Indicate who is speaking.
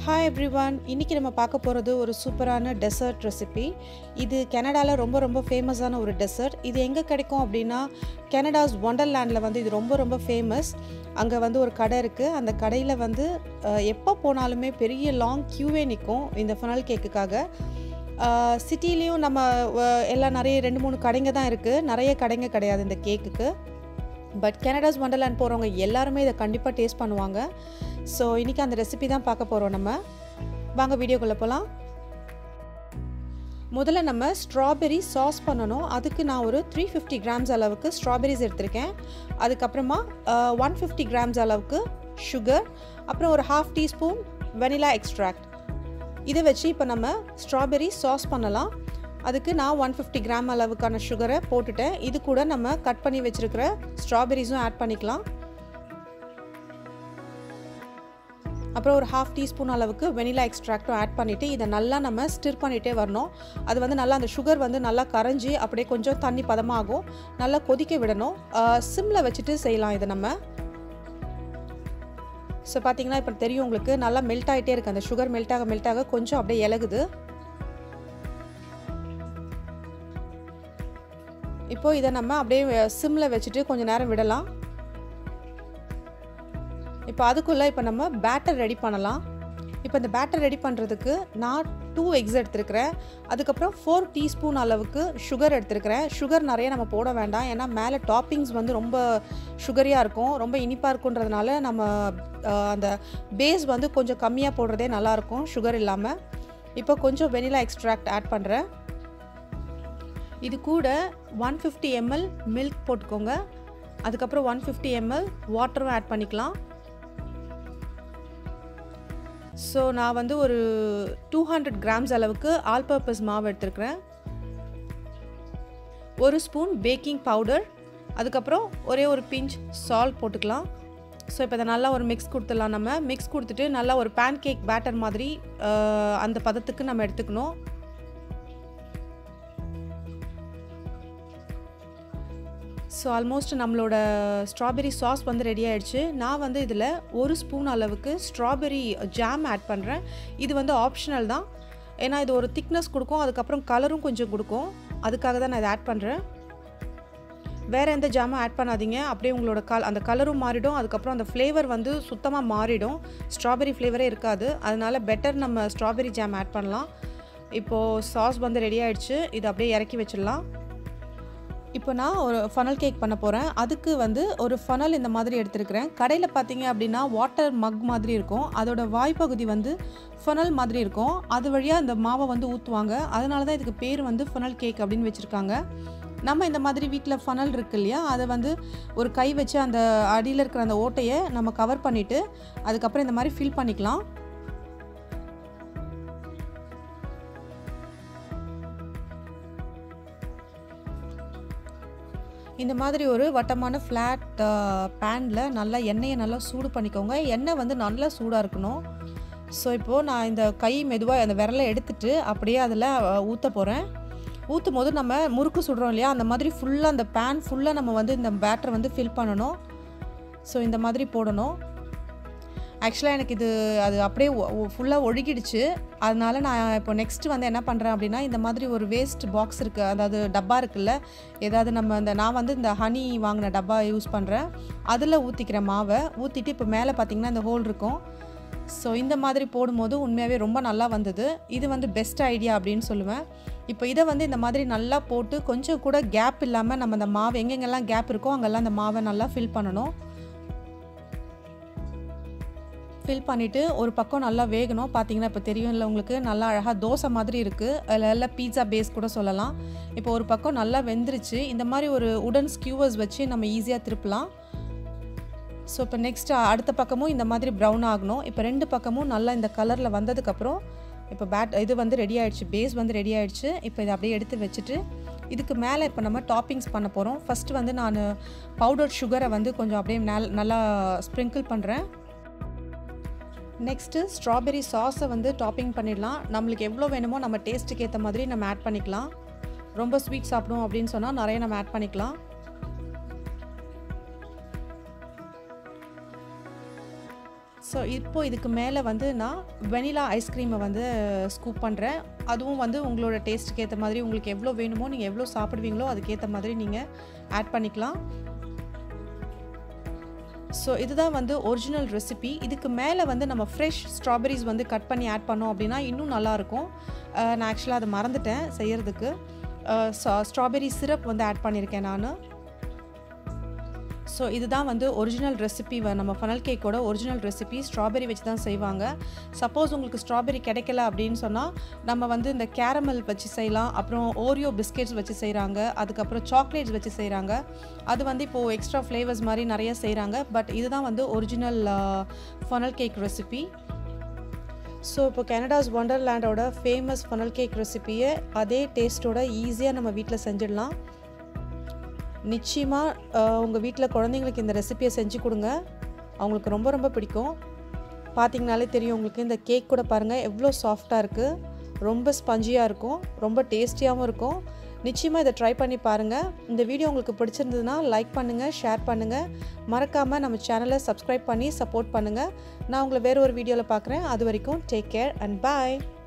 Speaker 1: hi everyone இன்றைக்கி நம்ம பார்க்க போகிறது ஒரு சூப்பரான டெசர்ட் ரெசிபி இது கனடாவில் ரொம்ப ரொம்ப ஃபேமஸான ஒரு டெசர்ட் இது எங்கே கிடைக்கும் அப்படின்னா கனடாஸ் ஒண்டர்லேண்டில் வந்து இது ரொம்ப ரொம்ப ஃபேமஸ் அங்கே வந்து ஒரு கடை இருக்குது அந்த கடையில் வந்து அஹ், எப்போ போனாலுமே பெரிய லாங் க்யூவே நிற்கும் இந்த ஃபனல் கேக்குக்காக சிட்டிலேயும் நம்ம அஹ், எல்லாம் நிறைய ரெண்டு மூணு கடைங்க தான் இருக்குது நிறைய கடைங்க கிடையாது இந்த கேக்குக்கு பட் கனடாஸ் வண்டர்லேண்ட் போகிறவங்க எல்லாருமே இதை கண்டிப்பாக டேஸ்ட் பண்ணுவாங்க ஸோ இன்றைக்கி அந்த ரெசிபி தான் பார்க்க போகிறோம் நம்ம வாங்க வீடியோக்குள்ளே போகலாம் முதல்ல நம்ம ஸ்ட்ராபெரி சாஸ் பண்ணணும் அதுக்கு நான் ஒரு த்ரீ ஃபிஃப்டி கிராம்ஸ் அளவுக்கு ஸ்ட்ராபெரிஸ் எடுத்திருக்கேன் அதுக்கப்புறமா ஒன் ஃபிஃப்டி கிராம்ஸ் அளவுக்கு சுகர் அப்புறம் ஒரு ஹாஃப் டீஸ்பூன் வெனிலா எக்ஸ்ட்ராக்ட் இதை வச்சு இப்போ நம்ம ஸ்ட்ராபெரி சாஸ் பண்ணலாம் அதுக்கு நான் ஒன் ஃபிஃப்டி கிராம் அளவுக்கான சுகரை போட்டுட்டேன் இது கூட நம்ம கட் பண்ணி வச்சுருக்கிற ஸ்ட்ராபெரிஸும் ஆட் பண்ணிக்கலாம் அப்புறம் ஒரு ஹாஃப் டீஸ்பூன் அளவுக்கு வெனிலா எக்ஸ்ட்ராக்டும் ஆட் பண்ணிவிட்டு இதை நல்லா நம்ம ஸ்டிர் பண்ணிகிட்டே வரணும் அது வந்து நல்லா அந்த சுகர் வந்து நல்லா கரைஞ்சி அப்படியே கொஞ்சம் தண்ணி பதமாகும் நல்லா கொதிக்க விடணும் சிம்மில் வச்சுட்டு செய்யலாம் இதை நம்ம ஸோ பார்த்தீங்கன்னா இப்போ தெரியும் உங்களுக்கு நல்லா மெல்ட் ஆகிட்டே இருக்குது அந்த சுகர் மெல்ட் ஆக மெல்ட் ஆக கொஞ்சம் அப்படியே இலகுது இப்போ இதை நம்ம அப்படியே சிம்மில் வச்சுட்டு கொஞ்சம் நேரம் விடலாம் இப்போ அதுக்குள்ளே இப்போ நம்ம பேட்டர் ரெடி பண்ணலாம் இப்போ இந்த பேட்டர் ரெடி பண்ணுறதுக்கு நான் டூ எக்ஸ் எடுத்துருக்கிறேன் அதுக்கப்புறம் ஃபோர் டீஸ்பூன் அளவுக்கு சுகர் எடுத்துருக்கிறேன் சுகர் நிறைய நம்ம போட வேண்டாம் ஏன்னா மேலே டாப்பிங்ஸ் வந்து ரொம்ப சுகரியாக இருக்கும் ரொம்ப இனிப்பாக இருக்குன்றதுனால நம்ம அஹ், அந்த பேஸ் வந்து கொஞ்சம் கம்மியாக போடுறதே நல்லாயிருக்கும் சுகர் இல்லாமல் இப்போ கொஞ்சம் வெனிலா எக்ஸ்ட்ராக்ட் ஆட் பண்ணுறேன் இது கூட ஒன் ஃபிஃப்டி எம்எல் மில்க் போட்டுக்கோங்க அதுக்கப்புறம் ஒன் ஃபிஃப்டி எம்எல் வாட்டரும் ஆட் பண்ணிக்கலாம் ஸோ நான் வந்து ஒரு டூ ஹண்ட்ரட் கிராம்ஸ் அளவுக்கு ஆல் பர்பஸ் மாவு எடுத்துருக்கிறேன் ஒரு ஸ்பூன் பேக்கிங் பவுடர் அதுக்கப்புறம் ஒரே ஒரு பிஞ்ச் சால்ட் போட்டுக்கலாம் ஸோ இப்போ இதை நல்லா ஒரு மிக்ஸ் கொடுத்துடலாம் நம்ம மிக்ஸ் கொடுத்துட்டு நல்லா ஒரு பேன் கேக் பேட்டர் மாதிரி அஹ், அந்த பதத்துக்கு நம்ம எடுத்துக்கணும் ஸோ ஆல்மோஸ்ட் நம்மளோட ஸ்ட்ராபெரி சாஸ் வந்து ரெடி ஆயிடுச்சு நான் வந்து இதில் ஒரு ஸ்பூன் அளவுக்கு ஸ்ட்ராபெரி ஜாம் ஆட் பண்ணுறேன் இது வந்து ஆப்ஷனல் தான் ஏன்னா இது ஒரு திக்னஸ் கொடுக்கும் அதுக்கப்புறம் கலரும் கொஞ்சம் கொடுக்கும் அதுக்காக தான் நான் இதை ஆட் பண்ணுறேன் வேறு எந்த ஜாமும் ஆட் பண்ணாதீங்க அப்படியே உங்களோட கல் அந்த கலரும் மாறிடும் அதுக்கப்புறம் அந்த ஃப்ளேவர் வந்து சுத்தமாக மாறிடும் ஸ்ட்ராபெரி ஃப்ளேவரே இருக்காது அதனால பெட்டர் நம்ம ஸ்ட்ராபெரி ஜாம் ஆட் பண்ணலாம் இப்போது சாஸ் வந்து ரெடி ஆயிடுச்சு இது அப்படியே இறக்கி வச்சிடலாம் இப்போ நான் ஒரு ஃபனல் கேக் பண்ண போகிறேன் அதுக்கு வந்து ஒரு ஃபனல் இந்த மாதிரி எடுத்துருக்கிறேன் கடையில் பார்த்தீங்க அப்படின்னா வாட்டர் மக் மாதிரி இருக்கும் அதோட வாய்ப்பகுதி வந்து ஃபனல் மாதிரி இருக்கும் அது வழியாக அந்த மாவை வந்து ஊற்றுவாங்க அதனால தான் இதுக்கு பேர் வந்து ஃபனல் கேக் அப்படின்னு வச்சுருக்காங்க நம்ம இந்த மாதிரி வீட்டில் ஃபனல் இருக்கு இல்லையா அதை வந்து ஒரு கை வச்சு அந்த அடியில் இருக்கிற அந்த ஓட்டையை நம்ம கவர் பண்ணிவிட்டு அதுக்கப்புறம் இந்த மாதிரி ஃபில் பண்ணிக்கலாம் இந்த மாதிரி ஒரு வட்டமான ஃப்ளாட் பேனில் நல்லா எண்ணெயை நல்லா சூடு பண்ணிக்கோங்க எண்ணெய் வந்து நல்லா சூடாக இருக்கணும் ஸோ இப்போது நான் இந்த கை மெதுவாக அந்த விரலை எடுத்துட்டு அப்படியே அதில் ஊற்ற போகிறேன் ஊற்றும் போது நம்ம முறுக்கு சுடுறோம் இல்லையா அந்த மாதிரி ஃபுல்லாக அந்த பேன் ஃபுல்லாக நம்ம வந்து இந்த பேட்டரை வந்து ஃபில் பண்ணணும் ஸோ இந்த மாதிரி போடணும் ஆக்சுவலாக எனக்கு இது அது அப்படியே ஃபுல்லாக ஒழுகிடுச்சு அதனால நான் இப்போ நெக்ஸ்ட் வந்து என்ன பண்ணுறேன் அப்படின்னா இந்த மாதிரி ஒரு வேஸ்ட் பாக்ஸ் இருக்குது அதாவது டப்பா இருக்குல்ல ஏதாவது நம்ம இந்த நான் வந்து இந்த ஹனி வாங்கின டப்பா யூஸ் பண்ணுறேன் அதில் ஊற்றிக்கிறேன் மாவை ஊற்றிட்டு இப்போ மேலே பார்த்தீங்கன்னா இந்த ஹோல் இருக்கும் ஸோ இந்த மாதிரி போடும்போது உண்மையாகவே ரொம்ப நல்லா வந்தது இது வந்து பெஸ்ட் ஐடியா அப்படின்னு சொல்லுவேன் இப்போ இதை வந்து இந்த மாதிரி நல்லா போட்டு கொஞ்சம் கூட கேப் இல்லாமல் நம்ம இந்த மாவு எங்கெங்கெல்லாம் கேப் இருக்கோ அங்கெல்லாம் அந்த மாவை நல்லா ஃபில் பண்ணணும் ஃபில் பண்ணிவிட்டு ஒரு பக்கம் நல்லா வேகணும் பார்த்தீங்கன்னா இப்போ தெரியும்ல உங்களுக்கு நல்லா அழகாக தோசை மாதிரி இருக்குது அதில் எல்லாம் பீட்சா பேஸ் கூட சொல்லலாம் இப்போ ஒரு பக்கம் நல்லா வெந்துருச்சு இந்த மாதிரி ஒரு உடன் ஸ்கியூவர்ஸ் வச்சு நம்ம ஈஸியாக திருப்பலாம் ஸோ இப்போ நெக்ஸ்ட் அடுத்த பக்கமும் இந்த மாதிரி ப்ரௌன் ஆகணும் இப்போ ரெண்டு பக்கமும் நல்லா இந்த கலரில் வந்ததுக்கப்புறம் இப்போ பேட் இது வந்து ரெடி ஆயிடுச்சு பேஸ் வந்து ரெடி ஆயிடுச்சு இப்போ இதை அப்படியே எடுத்து வச்சுட்டு இதுக்கு மேலே இப்போ நம்ம டாப்பிங்ஸ் பண்ண போகிறோம் ஃபஸ்ட்டு வந்து நான் பவுடர் சுகரை வந்து கொஞ்சம் அப்படியே நல் நல்லா ஸ்ப்ரிங்கிள் பண்ணுறேன் நெக்ஸ்ட்டு ஸ்ட்ராபெரி சாஸை வந்து டாப்பிங் பண்ணிடலாம் நம்மளுக்கு எவ்வளோ வேணுமோ நம்ம டேஸ்ட்டுக்கு ஏற்ற மாதிரி நம்ம ஆட் பண்ணிக்கலாம் ரொம்ப ஸ்வீட் சாப்பிடும் அப்படின்னு சொன்னால் நிறைய நம்ம ஆட் பண்ணிக்கலாம் ஸோ இப்போ இதுக்கு மேலே வந்து நான் வெனிலா ஐஸ்கிரீமை வந்து ஸ்கூப் பண்ணுறேன் அதுவும் வந்து உங்களோட டேஸ்ட்டுக்கு ஏற்ற மாதிரி உங்களுக்கு எவ்வளோ வேணுமோ நீங்கள் எவ்வளோ சாப்பிடுவீங்களோ அதுக்கேற்ற மாதிரி நீங்கள் ஆட் பண்ணிக்கலாம் ஸோ இதுதான் வந்து ஒரிஜினல் ரெசிபி இதுக்கு மேலே வந்து நம்ம ஃப்ரெஷ் ஸ்ட்ராபெரிஸ் வந்து கட் பண்ணி ஆட் பண்ணோம் அப்படின்னா இன்னும் நல்லாயிருக்கும் நான் ஆக்சுவலாக அதை மறந்துட்டேன் செய்கிறதுக்கு ஸ்ட்ராபெரி சிரப் வந்து ஆட் பண்ணியிருக்கேன் நான் ஸோ இதுதான் வந்து ஒரிஜினல் ரெசிபி நம்ம ஃபனல் கேக்கோட ஒரிஜினல் ரெசிபி ஸ்ட்ராபெரி வச்சு தான் செய்வாங்க சப்போஸ் உங்களுக்கு ஸ்ட்ராபெரி கிடைக்கல அப்படின்னு சொன்னால் நம்ம வந்து இந்த கேரமல் வச்சு செய்யலாம் அப்புறம் ஓரியோ பிஸ்கெட்ஸ் வச்சு செய்கிறாங்க அதுக்கப்புறம் சாக்லேட்ஸ் வச்சு செய்கிறாங்க அது வந்து இப்போது எக்ஸ்ட்ரா ஃப்ளேவர்ஸ் மாதிரி நிறைய செய்கிறாங்க பட் இதுதான் வந்து original funnel cake recipe so இப்போ கனடாஸ் ஒண்டர்லேண்டோட ஃபேமஸ் ஃபனல் கேக் ரெசிப்பியை அதே டேஸ்ட்டோட ஈஸியாக நம்ம வீட்டில் செஞ்சிடலாம் நிச்சயமாக உங்கள் வீட்டில் குழந்தைங்களுக்கு இந்த ரெசிப்பியை செஞ்சு கொடுங்க அவங்களுக்கு ரொம்ப ரொம்ப பிடிக்கும் பார்த்தீங்கனாலே தெரியும் உங்களுக்கு இந்த கேக் கூட பாருங்கள் எவ்வளோ சாஃப்டாக இருக்குது ரொம்ப ஸ்பஞ்சியாக இருக்கும் ரொம்ப டேஸ்டியாகவும் இருக்கும் நிச்சயமாக இதை ட்ரை பண்ணி பாருங்கள் இந்த வீடியோ உங்களுக்கு பிடிச்சிருந்ததுன்னா லைக் பண்ணுங்கள் ஷேர் பண்ணுங்கள் மறக்காமல் நம்ம சேனலை சப்ஸ்கிரைப் பண்ணி சப்போர்ட் பண்ணுங்கள் நான் உங்களை வேறு ஒரு வீடியோவில் பார்க்குறேன் அது வரைக்கும் டேக் கேர் அண்ட் பாய்